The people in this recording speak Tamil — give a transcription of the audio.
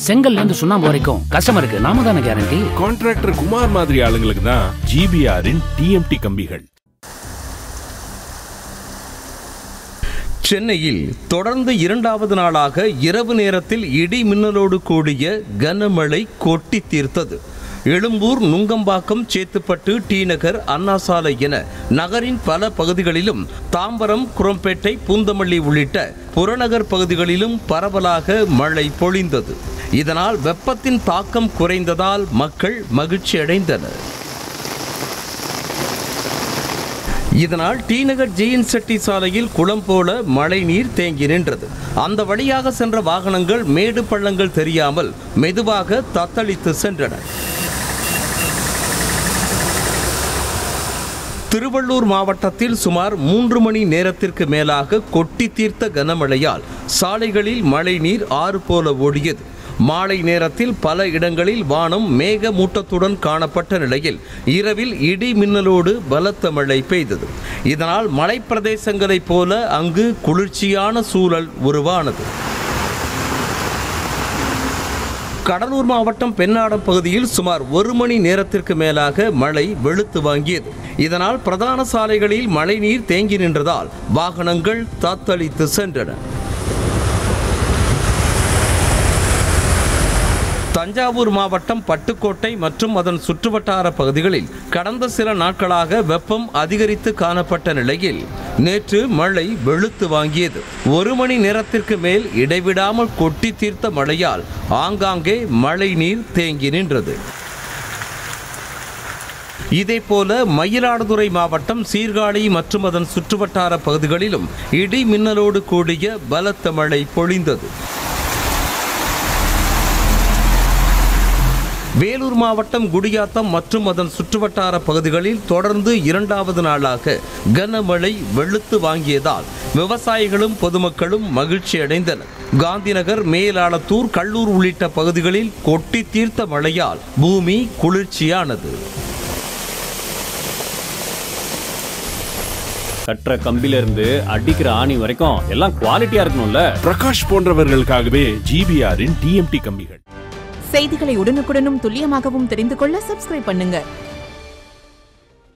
செங்கல்ல இருந்து சுண்ணாம்பு வரைக்கும் கஸ்டமருக்கு நாம தானே கேரண்டி கான்ட்ராக்டர் குமார் மாதிரி ஆளுங்களுக்கு தான் ஜிபிஆரின் டிஎம்டி கம்பிகள் சென்னையில் தொடர்ந்து இரண்டாவது நாளாக இரவு நேரத்தில் இடி மின்னலோடு கூடிய கனமழை கொட்டி தீர்த்தது எழும்பூர் நுங்கம்பாக்கம் சேத்துப்பட்டு டி நகர் அண்ணா சாலை என நகரின் பல பகுதிகளிலும் தாம்பரம் குரம்பேட்டை பூந்தமல்லி உள்ளிட்ட புறநகர் பகுதிகளிலும் பரவலாக மழை பொழிந்தது இதனால் வெப்பத்தின் தாக்கம் குறைந்ததால் மக்கள் மகிழ்ச்சி அடைந்தனர் இதனால் டி நகர் ஜெயின் செட்டி சாலையில் குளம் போல மழை நீர் தேங்கி நின்றது அந்த வழியாக சென்ற வாகனங்கள் மேடு பள்ளங்கள் தெரியாமல் மெதுவாக தத்தளித்து சென்றன திருவள்ளூர் மாவட்டத்தில் சுமார் மூன்று மணி நேரத்திற்கு மேலாக கொட்டி தீர்த்த கனமழையால் சாலைகளில் மழை நீர் ஆறு போல ஓடியது மாலை நேரத்தில் பல இடங்களில் வானம் மேக மூட்டத்துடன் காணப்பட்ட நிலையில் இரவில் இடி மின்னலோடு பலத்த மழை பெய்தது இதனால் மலைப்பிரதேசங்களைப் போல அங்கு குளிர்ச்சியான சூழல் உருவானது கடலூர் மாவட்டம் பெண்ணாடம் பகுதியில் சுமார் ஒரு மணி நேரத்திற்கு மேலாக மழை வெளுத்து வாங்கியது இதனால் பிரதான சாலைகளில் மழைநீர் தேங்கி நின்றதால் வாகனங்கள் தத்தளித்து சென்றன தஞ்சாவூர் மாவட்டம் பட்டுக்கோட்டை மற்றும் அதன் சுற்றுவட்டார பகுதிகளில் கடந்த சில நாட்களாக வெப்பம் அதிகரித்து காணப்பட்ட நிலையில் நேற்று மழை வெளுத்து வாங்கியது ஒரு மணி நேரத்திற்கு மேல் இடைவிடாமல் கொட்டி தீர்த்த மழையால் ஆங்காங்கே மழை நீர் தேங்கி நின்றது இதேபோல மயிலாடுதுறை மாவட்டம் சீர்காழி மற்றும் அதன் சுற்றுவட்டார பகுதிகளிலும் இடி மின்னலோடு கூடிய பலத்த மழை பொழிந்தது வேலூர் மாவட்டம் குடியாத்தம் மற்றும் அதன் சுற்றுவட்டார பகுதிகளில் தொடர்ந்து இரண்டாவது நாளாக கனமழை வெளுத்து வாங்கியதால் விவசாயிகளும் பொதுமக்களும் மகிழ்ச்சி அடைந்தனர் காந்திநகர் மேலாளத்தூர் கல்லூர் உள்ளிட்ட பகுதிகளில் கொட்டி தீர்த்த மழையால் பூமி குளிர்ச்சியானது கட்டுற கம்பில இருந்து அடிக்கிற ஆணி வரைக்கும் எல்லாம் குவாலிட்டியா இருக்கணும்ல பிரகாஷ் போன்றவர்களுக்காகவே ஜிபிஆரின் டிஎம்டி கம்பிகள் செய்திகளை உடனுக்குடனும் துல்லியமாகவும் தெரிந்து கொள்ள சப்ஸ்கிரைப் பண்ணுங்க